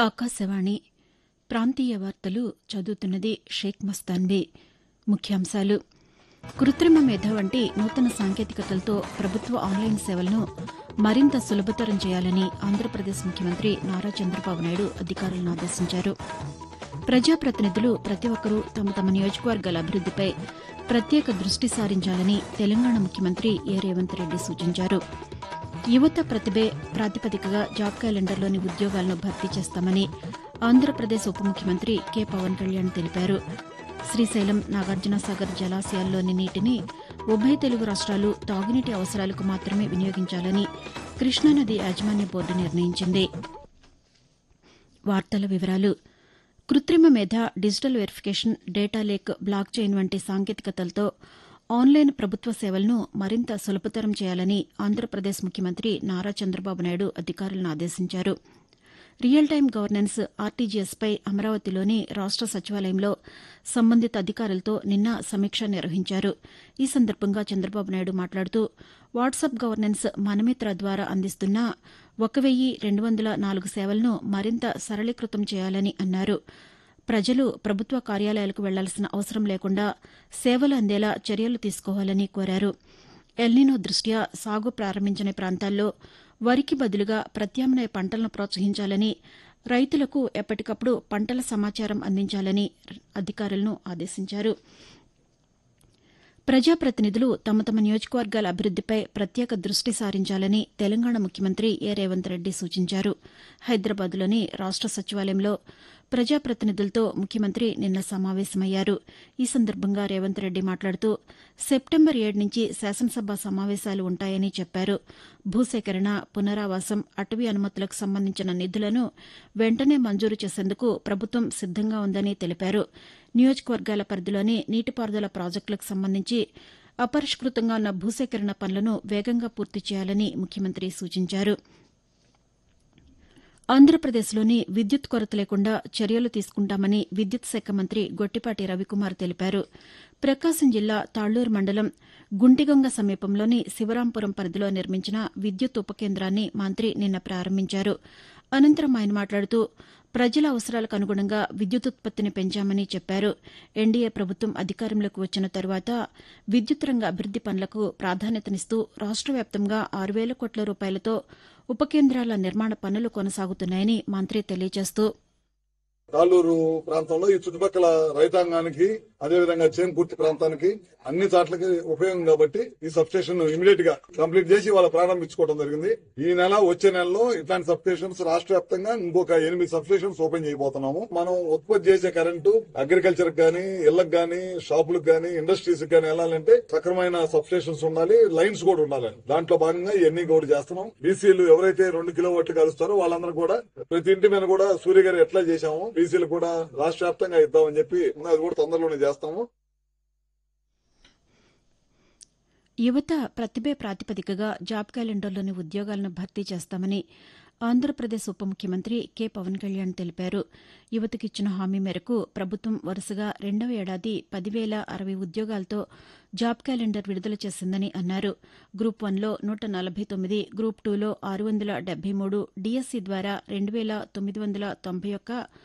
ఆకాశవాణి ప్రాంతీయ వార్తలు చదువుతున్నది షేక్ మస్తాన్బీ ముఖ్యాంశాలు కృత్రిమ మేధ వంటి నూతన సాంకేతికతలతో ప్రభుత్వ ఆన్లైన్ సేవలను మరింత సులభతరం చేయాలని ఆంధ్రప్రదేశ్ ముఖ్యమంత్రి నారా చంద్రబాబు నాయుడు అధికారులను ఆదేశించారు ప్రజాప్రతినిధులు ప్రతి ఒక్కరూ తమ తమ నియోజకవర్గాల అభివృద్దిపై ప్రత్యేక దృష్టి సారించాలని తెలంగాణ ముఖ్యమంత్రి ఏ రేవంత్ రెడ్డి సూచించారు యువత ప్రతిభే ప్రాతిపదికగా జాబ్ క్యాలెండర్లోని ఉద్యోగాలను భర్తీ చేస్తామని ఆంధ్రప్రదేశ్ ఉప ముఖ్యమంత్రి కె పవన్ కళ్యాణ్ తెలిపారు శ్రీశైలం నాగార్జునసాగర్ జలాశయాల్లోని నీటిని ఉభయ తెలుగు రాష్ట్రాలు తాగునీటి అవసరాలకు మాత్రమే వినియోగించాలని కృష్ణానది యాజమాన్య బోర్డు నిర్ణయించింది వార్తల వివరాలు కృత్రిమ మేధ digital verification data lake blockchain వంటి సాంకేతికతలతో ఆన్లైన్ ప్రభుత్వ సేవలను మరింత సులభతరం చేయాలని ఆంధ్రప్రదేశ్ ముఖ్యమంత్రి నారా చంద్రబాబు నాయుడు అధికారులను ఆదేశించారు రియల్ టైం గవర్నెన్స్ ఆర్టీజీఎస్పై అమరావతిలోని రాష్ట సచివాలయంలో సంబంధిత అధికారులతో నిన్న సమీక్ష నిర్వహించారు ఈ సందర్భంగా చంద్రబాబు నాయుడు మాట్లాడుతూ వాట్సాప్ గవర్నెన్స్ మనమిత్ర ద్వారా అందిస్తున్న ఒక వెయ్యి రెండు వందల నాలుగు సేవలను మరింత సరళీకృతం చేయాలని అన్నారు ప్రజలు ప్రభుత్వ కార్యాలయాలకు వెళ్లాల్సిన అవసరం లేకుండా సేవలు అందేలా చర్యలు తీసుకోవాలని కోరారు ఎల్నినో దృష్ట్యా సాగు ప్రారంభించని ప్రాంతాల్లో వరికి బదులుగా ప్రత్యామ్నాయ పంటలను ప్రోత్సహించాలని రైతులకు ఎప్పటికప్పుడు పంటల సమాచారం అందించాలని అధికారులను ఆదేశించారు ప్రజాప్రతినిధులు తమ తమ నియోజకవర్గాల అభివృద్దిపై ప్రత్యేక దృష్టి సారించాలని తెలంగాణ ముఖ్యమంత్రి ఏ రేవంత్ రెడ్డి సూచించారు హైదరాబాద్లోని రాష్ట సచివాలయంలో ప్రజాప్రతినిధులతో ముఖ్యమంత్రి నిన్న సమావేశమయ్యారు ఈ సందర్భంగా రేవంత్ రెడ్డి మాట్లాడుతూ సెప్టెంబర్ ఏడు నుంచి శాసనసభ సమావేశాలు ఉంటాయని చెప్పారు భూసేకరణ పునరావాసం అటవీ అనుమతులకు సంబంధించిన నిధులను వెంటనే మంజూరు చేసేందుకు ప్రభుత్వం సిద్దంగా ఉందని తెలిపారు నియోజకవర్గాల పరిధిలోని నీటిపారుదల ప్రాజెక్టులకు సంబంధించి అపరిష్కృతంగా ఉన్న భూసేకరణ పనులను వేగంగా పూర్తి చేయాలని ముఖ్యమంత్రి సూచించారు ఆంధ్రప్రదేశ్లోని విద్యుత్ కొరత లేకుండా చర్యలు తీసుకుంటామని విద్యుత్ శాఖ మంత్రి గొట్టిపాటి రవికుమార్ తెలిపారు ప్రకాశం జిల్లా తాళ్లూరు మండలం గుంటిగొంగ సమీపంలోని శివరాంపురం పరిధిలో నిర్మించిన విద్యుత్ ఉప కేంద్రాన్ని మంత్రి నిన్న ప్రారంభించారు అనంతరం ఆయన మాట్లాడుతూ ప్రజల అవసరాలకు అనుగుణంగా విద్యుత్ ఉత్పత్తిని పెంచామని చెప్పారు ఎన్డీఏ ప్రభుత్వం అధికారంలోకి వచ్చిన తరువాత విద్యుత్ రంగ అభివృద్ది పనులకు ప్రాధాన్యతనిస్తూ రాష్ట వ్యాప్తంగా ఆరు వేల కోట్ల రూపాయలతో ఉప కేంద్రాల నిర్మాణ పనులు కొనసాగుతున్నాయని మంత్రి తెలియజేస్తూ తాలూరు ప్రాంతంలో ఈ చుట్టుపక్కల రైతాంగానికి అదేవిధంగా చేన్కుర్తి ప్రాంతానికి అన్ని చాట్లకి ఉపయోగం కాబట్టి ఈ సబ్స్టేషన్ ఇమీడియట్ గా కంప్లీట్ చేసి వాళ్ళ ప్రారంభించుకోవడం జరిగింది ఈ నెల వచ్చే నెలలో ఇట్లాంటి సబ్స్టేషన్స్ రాష్ట్ర వ్యాప్తంగా ఇంకొక ఎనిమిది సబ్స్టేషన్స్ ఓపెన్ చేయబోతున్నాము మనం ఉత్పత్తి చేసే కరెంటు అగ్రికల్చర్ గానీ ఇళ్లకు గానీ షాపులకు గానీ ఇండస్ట్రీస్ గానీ వెళ్ళాలంటే సక్రమైన సబ్స్టేషన్స్ ఉండాలి లైన్స్ కూడా ఉండాలి దాంట్లో భాగంగా ఇవన్నీ కూడా చేస్తున్నాం బీసీలు ఎవరైతే రెండు కిలోవాట్లు కలుస్తారో వాళ్ళందరూ కూడా ప్రతి ఇంటి మీద కూడా సూర్య గారు ఎట్లా చేశాము బీసీలు కూడా రాష్ట్ర వ్యాప్తంగా ఇద్దామని చెప్పి అది కూడా తొందరలోనే చేస్తాము యువత ప్రతిభే ప్రాతిపదికగా జాబ్ క్యాలెండర్లోని ఉద్యోగాలను భర్తీ చేస్తామని ఆంధ్రప్రదేశ్ ఉప ముఖ్యమంత్రి కె పవన్ కళ్యాణ్ తెలిపారు యువతకిచ్చిన హామీ మేరకు ప్రభుత్వం వరుసగా రెండవ ఏడాది పదివేల అరవై ఉద్యోగాలతో జాబ్ క్యాలెండర్ విడుదల చేసిందని అన్నారు గ్రూప్ వన్లో నూట నలభై తొమ్మిది గ్రూప్ టూలో ఆరు వందల డెబ్బై మూడు డీఎస్సీ ద్వారా రెండు వేల తొమ్మిది వందల తొంభై ఒక్క